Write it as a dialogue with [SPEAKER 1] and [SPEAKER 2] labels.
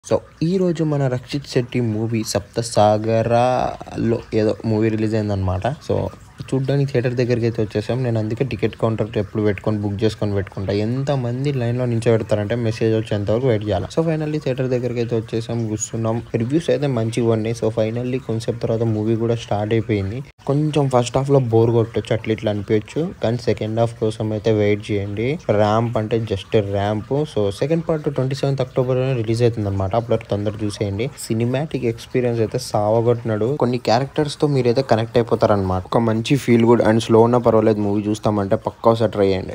[SPEAKER 1] so ఈ రోజు మన రక్షిత్ శెట్టి మూవీ సప్త సాగరాలో ఏదో మూవీ రిలీజ్ అయిందనమాట సో చూడ్డానికి థియేటర్ దగ్గరికి అయితే వచ్చేసాం నేను అందుకే టికెట్ కౌంటర్ ఎప్పుడు పెట్టుకొని బుక్ చేసుకొని పెట్టుకుంటా ఎంతమంది లైన్లో నించో పెడతారంటే మెసేజ్ వచ్చేంత వరకు వెయిట్ చేయాలి సో ఫైనల్లీ థియేటర్ దగ్గరికి అయితే వచ్చేసాం కూర్చున్నాం రివ్యూస్ అయితే మంచిగా ఉన్నాయి సో ఫైనల్లీ కొంచెం తర్వాత మూవీ కూడా స్టార్ట్ అయిపోయింది కొంచెం ఫస్ట్ హాఫ్ లో బోర్ కొట్టొచ్చు అట్లా ఇట్లా అనిపించచ్చు కానీ సెకండ్ హాఫ్ కోసం అయితే వెయిట్ చేయండి ర్యాంప్ అంటే just ramp so second part twenty seventh October release అవుతుంది అనమాట అప్పుడు తొందర చూసేయండి సినిమాటిక్ ఎక్స్పీరియన్స్ అయితే సావగొట్టినాడు కొన్ని క్యారెక్టర్స్ తో మీరైతే కనెక్ట్ అయిపోతారు అనమాట ఒక మంచి ఫీల్ గుడ్ అండ్ స్లో ఉన్న పర్వాలేదు మూవీ చూస్తామంటే పక్కా ఒకసారి ట్రై చేయండి